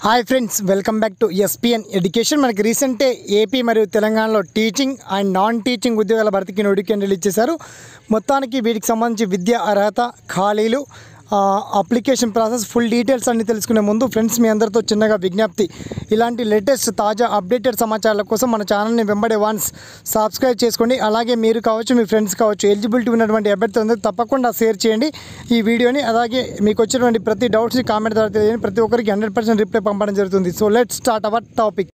hi friends welcome back to SPN education మనకి రీసెంటే AP మరియు తెలంగాణలో టీచింగ్ అండ్ నాన్ టీచింగ్ ఉద్యోగాల భర్తీకి నోటిఫికేషన్ రిలీజ్ చేశారు మొత్తానికి వీటికి సంబంధించి విద్య అర్హత ఖాళీలు ఆ, అప్లికేషన్ ప్రాసెస్ ఫుల్ డీటెయిల్స్ అన్ని తెలుసుకునే ముందు ఫ్రెండ్స్ మీ అందరితో చిన్నగా విజ్ఞప్తి ఇలాంటి లేటెస్ట్ తాజా అప్డేటెడ్ సమాచారాల కోసం మన ఛానల్ని వెంబడే వన్స్ సబ్స్క్రైబ్ చేసుకోండి అలాగే మీరు కావచ్చు మీ ఫ్రెండ్స్ కావచ్చు ఎలిజిబిలిటీ ఉన్నటువంటి అభ్యర్థులందరూ తప్పకుండా షేర్ చేయండి ఈ వీడియోని అలాగే మీకు వచ్చినటువంటి ప్రతి డౌట్స్ని కామెంట్ ద్వారా తెలియజేయండి ప్రతి ఒక్కరికి హండ్రెడ్ పర్సెంట్ రిప్లై పంపడం జరుగుతుంది so let start our topic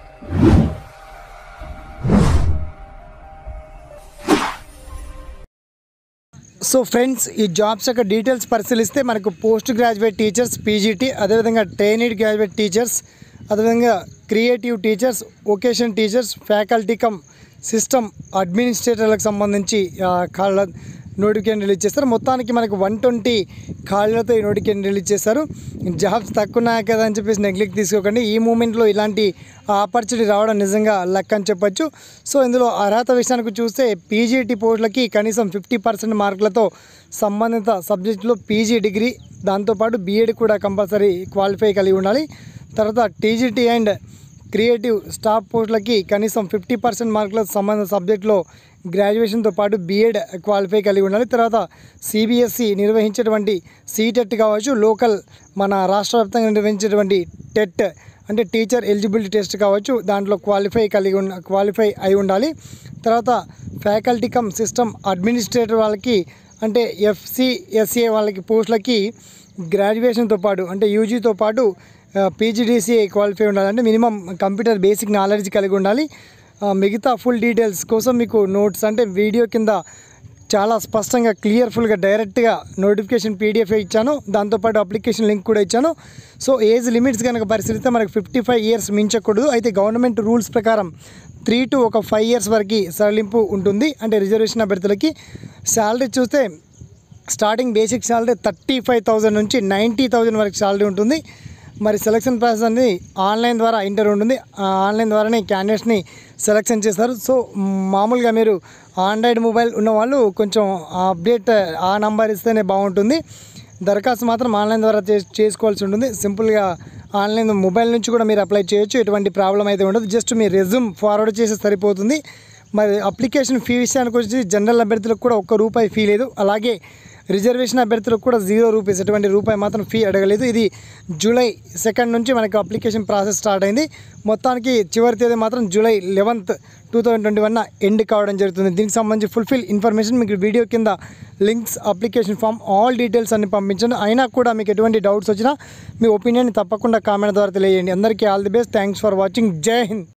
so friends ఈ జాబ్స్ యొక్క డీటెయిల్స్ పరిశీలిస్తే మనకు పోస్ట్ గ్రాడ్యుయేట్ టీచర్స్ పీజీటీ అదేవిధంగా ట్రైనీడ్ గ్రాడ్యుయేట్ టీచర్స్ అదేవిధంగా creative teachers vocation teachers faculty cum system అడ్మినిస్ట్రేటర్లకు సంబంధించి ఆ, కాళ్ళ నోటిఫికేషన్ రిలీజ్ చేస్తారు మొత్తానికి మనకు వన్ ట్వంటీ ఖాళీలతో ఈ నోటిఫికేషన్ రిలీజ్ చేశారు జాబ్స్ తక్కువ ఉన్నాయి కదా అని చెప్పేసి నెగ్లెక్ట్ తీసుకోకండి ఈ మూమెంట్లో ఇలాంటి ఆపర్చునిటీ రావడం నిజంగా లక్ అని చెప్పొచ్చు సో ఇందులో అర్హత విషయానికి చూస్తే పీజీటీ పోస్టులకి కనీసం ఫిఫ్టీ పర్సెంట్ మార్కులతో సంబంధిత సబ్జెక్టులో పీజీ డిగ్రీ దాంతోపాటు బీఎడ్ కూడా కంపల్సరీ క్వాలిఫై కలిగి ఉండాలి తర్వాత టీజీటీ అండ్ క్రియేటివ్ స్టాఫ్ పోస్టులకి కనీసం ఫిఫ్టీ పర్సెంట్ మార్కుల సంబంధ సబ్జెక్టులో గ్రాడ్యుయేషన్తో పాటు బీఎడ్ క్వాలిఫై కలిగి ఉండాలి తర్వాత సిబిఎస్ఈ నిర్వహించేటువంటి సీటెట్ కావచ్చు లోకల్ మన రాష్ట్ర వ్యాప్తంగా నిర్వహించేటువంటి టెట్ అంటే టీచర్ ఎలిజిబిలిటీ టెస్ట్ కావచ్చు దాంట్లో క్వాలిఫై కలిగి ఉన్న క్వాలిఫై అయి ఉండాలి తర్వాత ఫ్యాకల్టీ కమ్ సిస్టమ్ అడ్మినిస్ట్రేటర్ వాళ్ళకి అంటే ఎఫ్సిఎస్ఏ వాళ్ళకి పోస్టులకి గ్రాడ్యుయేషన్తో పాటు అంటే యూజీతో పాటు పీజీడీసీఏ క్వాలిఫై ఉండాలంటే మినిమం కంప్యూటర్ బేసిక్ నాలెడ్జ్ కలిగి ఉండాలి ఆ, మిగతా ఫుల్ డీటెయిల్స్ కోసం మీకు నోట్స్ అంటే వీడియో కింద చాలా స్పష్టంగా క్లియర్ఫుల్గా డైరెక్ట్గా నోటిఫికేషన్ పీడిఎఫ్ ఇచ్చాను దాంతోపాటు అప్లికేషన్ లింక్ కూడా ఇచ్చాను సో ఏజ్ లిమిట్స్ కనుక పరిశీలిస్తే మనకు ఫిఫ్టీ ఫైవ్ ఇయర్స్ మించకూడదు అయితే గవర్నమెంట్ రూల్స్ ప్రకారం త్రీ టు ఒక ఫైవ్ ఇయర్స్ వరకు సడలింపు ఉంటుంది అంటే రిజర్వేషన్ అభ్యర్థులకి శాలరీ చూస్తే starting basic salary thirty five thousand నుంచి నైంటీ థౌజండ్ వరకు శాలరీ ఉంటుంది మరి సెలక్షన్ ప్రాసెస్ అనేది ఆన్లైన్ ద్వారా ఇంటర్ ఉంటుంది ఆ ఆన్లైన్ ద్వారానే క్యాండిడేట్స్ని సెలక్షన్ చేస్తారు సో మామూలుగా మీరు ఆండ్రాయిడ్ మొబైల్ ఉన్న వాళ్ళు కొంచెం అప్డేట్ ఆ నంబర్ ఇస్తేనే బాగుంటుంది దరఖాస్తు మాత్రం ఆన్లైన్ ద్వారా చే చేసుకోవాల్సి ఉంటుంది సింపుల్గా ఆన్లైన్ మొబైల్ నుంచి కూడా మీరు అప్లై చేయొచ్చు ఎటువంటి ప్రాబ్లం అయితే ఉండదు జస్ట్ మీ రెజ్యూమ్ ఫార్వర్డ్ చేస్తే సరిపోతుంది మరి అప్లికేషన్ ఫీ విషయానికి వచ్చి జనరల్ అభ్యర్థులకు కూడా ఒక్క రూపాయి ఫీ లేదు అలాగే రిజర్వేషన్ అభ్యర్థులకు కూడా జీరో రూపీస్ ఎటువంటి రూపాయి మాత్రం ఫీ అడగలేదు ఇది జూలై సెకండ్ నుంచి మనకు అప్లికేషన్ ప్రాసెస్ స్టార్ట్ అయింది మొత్తానికి చివరి తేదీ మాత్రం July eleventh two thousand twenty one end కావడం జరుగుతుంది దీనికి సంబంధించి ఫుల్ఫిల్ ఇన్ఫర్మేషన్ మీకు వీడియో కింద links application form all details అన్ని పంపించాను అయినా కూడా మీకు ఎటువంటి డౌట్స్ వచ్చినా మీ ఒపీనియన్ తప్పకుండా కామెంట్ ద్వారా తెలియజేయండి అందరికీ all the best thanks for watching జై హింద్